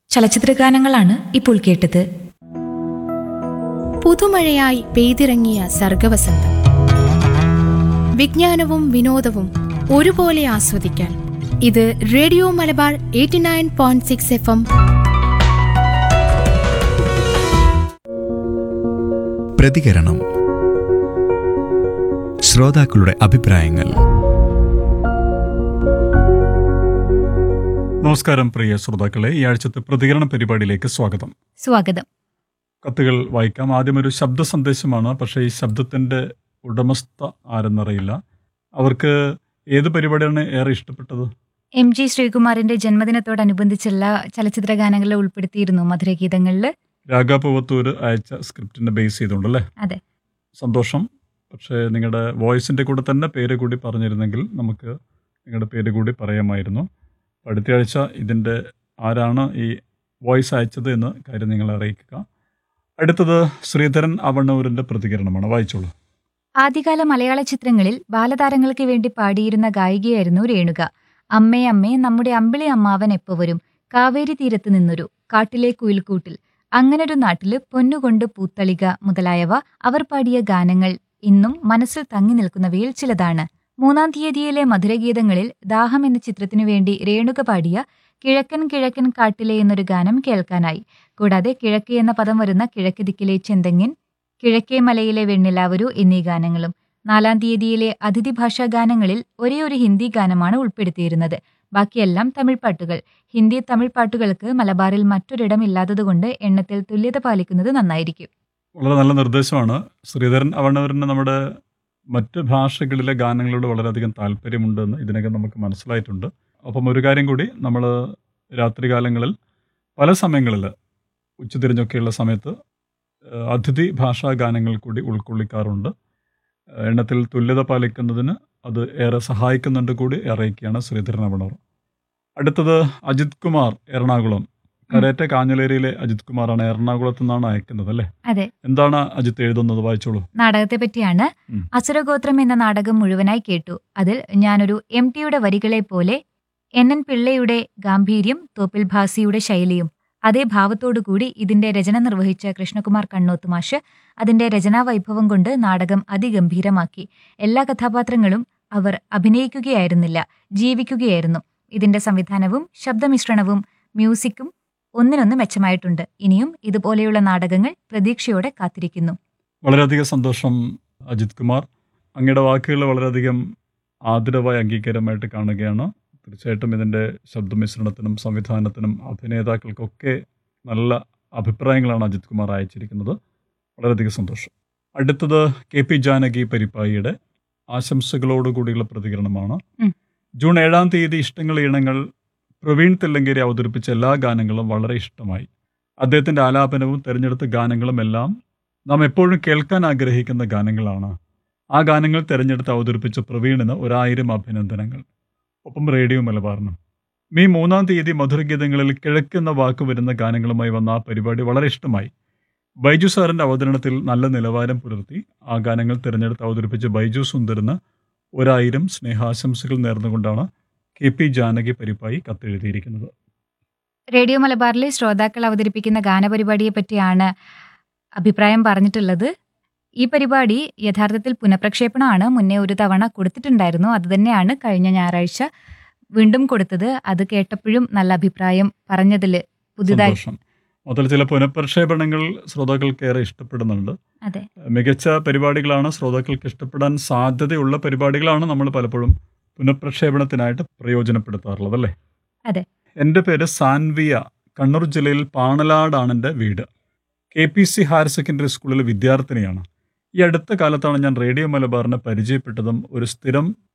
ചലച്ചിത്രഗാനങ്ങളാണ് ഇപ്പോൾ കേട്ടത് പുതുമഴയായി പെയ്തിറങ്ങിയ സർഗവസന്തം വിജ്ഞാനവും വിനോദവും ഒരുപോലെ ആസ്വദിക്കാൻ ഇത് radio Malabar eighty nine point six F M പ്രതികരണം ശ്രോതാക്കളുടെ അഭിപ്രായങ്ങൾ നമസ്കാരം പ്രിയ ശ്രോതാക്കളെ ഈ ആഴ്ചത്തെ പ്രതികരണ പരിപാടിയിലേക്ക് സ്വാഗതം സ്വാഗതം കത്തുകൾ വായിക്കാം ആദ്യം ഒരു ശബ്ദ സന്ദേശമാണ് പക്ഷേ ഈ ശബ്ദത്തിൻ്റെ ഉടമസ്ഥ ആരെന്നറിയില്ല അവർക്ക് ഏത് പരിപാടിയാണ് ഏറെ ഇഷ്ടപ്പെട്ടത് എം ജി ശ്രീകുമാറിന്റെ ജന്മദിനത്തോടനുബന്ധിച്ചുള്ള ചലച്ചിത്ര ഗാനങ്ങളിൽ ഉൾപ്പെടുത്തിയിരുന്നു മധുരഗീതങ്ങളിൽ രാഗാപൂവത്തൂർ അയച്ച സ്ക്രിപ്റ്റിനെ ബേസ് ചെയ്തുകൊണ്ടല്ലേ അതെ. സന്തോഷം പക്ഷേ നിങ്ങളുടെ വോയിസിൻ്റെ കൂടെ തന്നെ പേര് കൂടി പറഞ്ഞിരുന്നെങ്കിൽ നമുക്ക് നിങ്ങളുടെ പേര് കൂടി പറയാമായിരുന്നു അടുത്ത ആഴ്ച ഇതിൻ്റെ ആരാണ് ഈ വോയിസ് അയച്ചത് എന്ന് കാര്യം നിങ്ങളെ അറിയിക്കുക അടുത്തത് ശ്രീധരൻ അവണ്ണൂരിൻ്റെ പ്രതികരണമാണ് വായിച്ചോളൂ ആദ്യകാല മലയാള ചിത്രങ്ങളിൽ ബാലതാരങ്ങൾക്ക് വേണ്ടി പാടിയിരുന്ന ഗായികയായിരുന്നു രേണുക അമ്മേ അമ്മേ നമ്മുടെ അമ്പിളി അമ്മാവൻ എപ്പോ വരും കാവേരി തീരത്ത് നിന്നൊരു കാട്ടിലെ കുയിൽക്കൂട്ടിൽ അങ്ങനൊരു നാട്ടില് പൊന്നുകൊണ്ട് പൂത്തളിക മുതലായവ അവർ പാടിയ ഗാനങ്ങൾ ഇന്നും മനസ്സിൽ തങ്ങി നിൽക്കുന്നവയിൽ ചിലതാണ് മൂന്നാം തീയതിയിലെ മധുരഗീതങ്ങളിൽ ദാഹം എന്ന ചിത്രത്തിനു വേണ്ടി രേണുക പാടിയ കിഴക്കൻ കിഴക്കൻ കാട്ടിലെ എന്നൊരു ഗാനം കേൾക്കാനായി കൂടാതെ കിഴക്ക് എന്ന പദം വരുന്ന കിഴക്ക് ദിക്കിലെ ചെന്തെങ്ങിൻ കിഴക്കേ മലയിലെ വെണ്ണിലാവരു എന്നീ ഗാനങ്ങളും നാലാം തീയതിയിലെ അതിഥി ഭാഷാ ഗാനങ്ങളിൽ ഒരേ ഒരു ഹിന്ദി ഗാനമാണ് ഉൾപ്പെടുത്തിയിരുന്നത് ബാക്കിയെല്ലാം തമിഴ് പാട്ടുകൾ ഹിന്ദി തമിഴ് പാട്ടുകൾക്ക് മലബാറിൽ മറ്റൊരിടം ഇല്ലാത്തതുകൊണ്ട് എണ്ണത്തിൽ തുല്യത പാലിക്കുന്നത് നന്നായിരിക്കും വളരെ നല്ല നിർദ്ദേശമാണ് ശ്രീധരൻ അവണ്ണവരിന് നമ്മുടെ മറ്റ് ഭാഷകളിലെ ഗാനങ്ങളോട് വളരെയധികം താല്പര്യമുണ്ടെന്ന് ഇതിനകം നമുക്ക് മനസ്സിലായിട്ടുണ്ട് അപ്പം ഒരു കാര്യം കൂടി നമ്മൾ രാത്രികാലങ്ങളിൽ പല സമയങ്ങളിൽ ഉച്ചതിരിഞ്ഞൊക്കെയുള്ള സമയത്ത് ഏഹ്, അതിഥി ഭാഷാ ഗാനങ്ങൾ കൂടി ഉൾക്കൊള്ളിക്കാറുണ്ട് ഏഹ്, എണ്ണത്തിൽ തുല്യത പാലിക്കുന്നതിന് അത് ഏറെ സഹായിക്കുന്നുണ്ട് കൂടി അറിയിക്കുകയാണ് ശ്രീധരൻ അവണർ അടുത്തത് അജിത് കുമാർ എറണാകുളം കരേറ്റ കാഞ്ഞലേരിയിലെ അജിത് കുമാറാണ് എറണാകുളത്ത് നിന്നാണ് അയക്കുന്നത് അല്ലേ അതെ എന്താണ് അജിത്ത് എഴുതുന്നത് വായിച്ചോളൂ നാടകത്തെ പറ്റിയാണ് ഉം. അസുരഗോത്രം എന്ന നാടകം മുഴുവനായി കേട്ടു അതിൽ ഞാനൊരു എം ടിയുടെ വരികളെ പോലെ എൻ എൻ പിള്ളയുടെ ഗാംഭീര്യം തോപ്പിൽ ഭാസിയുടെ ശൈലിയും അതേ ഭാവത്തോടുകൂടി ഇതിന്റെ രചന നിർവഹിച്ച കൃഷ്ണകുമാർ കണ്ണോത്ത് മാഷ് അതിന്റെ രചനാ വൈഭവം കൊണ്ട് നാടകം അതിഗംഭീരമാക്കി എല്ലാ കഥാപാത്രങ്ങളും അവർ അഭിനയിക്കുകയായിരുന്നില്ല ജീവിക്കുകയായിരുന്നു ഇതിന്റെ സംവിധാനവും ശബ്ദമിശ്രണവും മ്യൂസിക്കും ഒന്നിനൊന്ന് മെച്ചമായിട്ടുണ്ട് ഇനിയും ഇതുപോലെയുള്ള നാടകങ്ങൾ പ്രതീക്ഷയോടെ കാത്തിരിക്കുന്നു വളരെയധികം സന്തോഷം അജിത് കുമാർ അങ്ങയുടെ വാക്കുകൾ വളരെയധികം ആദരവായ അംഗീകാരമായിട്ട് കാണുകയാണ് തീർച്ചയായിട്ടും ഇതിൻ്റെ ശബ്ദമിശ്രണത്തിനും സംവിധാനത്തിനും അഭിനേതാക്കൾക്കൊക്കെ നല്ല അഭിപ്രായങ്ങളാണ് അജിത് കുമാർ അയച്ചിരിക്കുന്നത് വളരെയധികം സന്തോഷം അടുത്തത് കെ പി ജാനകി പരിപ്പായിയുടെ ആശംസകളോടുകൂടിയുള്ള പ്രതികരണമാണ് ഉം. ജൂൺ ഏഴാം തീയതി ഇഷ്ടങ്ങൾ ഈണങ്ങൾ പ്രവീൺ തെല്ലങ്കേരി അവതരിപ്പിച്ച എല്ലാ ഗാനങ്ങളും വളരെ ഇഷ്ടമായി അദ്ദേഹത്തിൻ്റെ ആലാപനവും തിരഞ്ഞെടുത്ത ഗാനങ്ങളും എല്ലാം നാം എപ്പോഴും കേൾക്കാൻ ആഗ്രഹിക്കുന്ന ഗാനങ്ങളാണ് ആ ഗാനങ്ങൾ തിരഞ്ഞെടുത്ത് അവതരിപ്പിച്ച പ്രവീണിന് ഒരായിരം അഭിനന്ദനങ്ങൾ ഒപ്പം റേഡിയോ മലബാറിനും മെയ് മൂന്നാം തീയതി മധുരഗീതങ്ങളിൽ കിഴക്കെന്ന വാക്ക് വരുന്ന ഗാനങ്ങളുമായി വന്ന ആ പരിപാടി വളരെ ഇഷ്ടമായി ബൈജു സാറിൻ്റെ അവതരണത്തിൽ നല്ല നിലവാരം പുലർത്തി ആ ഗാനങ്ങൾ തിരഞ്ഞെടുത്ത് അവതരിപ്പിച്ച ബൈജു സുന്ദറിന് ഒരായിരം സ്നേഹാശംസകൾ നേർന്നുകൊണ്ടാണ് കെ പി ജാനകി പരിപ്പായി കത്തെഴുതിയിരിക്കുന്നത് റേഡിയോ മലബാറിലെ ശ്രോതാക്കൾ അവതരിപ്പിക്കുന്ന ഗാനപരിപാടിയെ പറ്റിയാണ് അഭിപ്രായം പറഞ്ഞിട്ടുള്ളത് ഈ പരിപാടി യഥാർത്ഥത്തിൽ പുനഃപ്രക്ഷേപണമാണ് മുന്നേ ഒരു തവണ കൊടുത്തിട്ടുണ്ടായിരുന്നു അത് തന്നെയാണ് കഴിഞ്ഞ ഞായറാഴ്ച വീണ്ടും കൊടുത്തത് അത് കേട്ടപ്പോഴും നല്ല അഭിപ്രായം പറഞ്ഞതിൽ പുതുതായി സന്തോഷം മുതൽ ചില പുനഃപ്രക്ഷേപണങ്ങൾ ശ്രോതാക്കൾക്ക് ഏറെ ഇഷ്ടപ്പെടുന്നുണ്ട് അതെ മികച്ച പരിപാടികളാണ് ശ്രോതാക്കൾക്ക് ഇഷ്ടപ്പെടാൻ സാധ്യതയുള്ള പരിപാടികളാണ് നമ്മൾ പലപ്പോഴും പുനഃപ്രക്ഷേപണത്തിനായിട്ട് പ്രയോജനപ്പെടുത്താറുള്ളത് അല്ലേ അതെ. എൻ്റെ പേര് സാൻവിയ കണ്ണൂർ ജില്ലയിൽ പാണലാടാണ് എൻ്റെ വീട് K P C higher secondary സ്കൂളിലെ വിദ്യാർത്ഥിനിയാണ് ഈ അടുത്ത കാലത്താണ് ഞാൻ റേഡിയോ മലബാറിനെ പരിചയപ്പെട്ടതും ഒരു സ്ഥിരം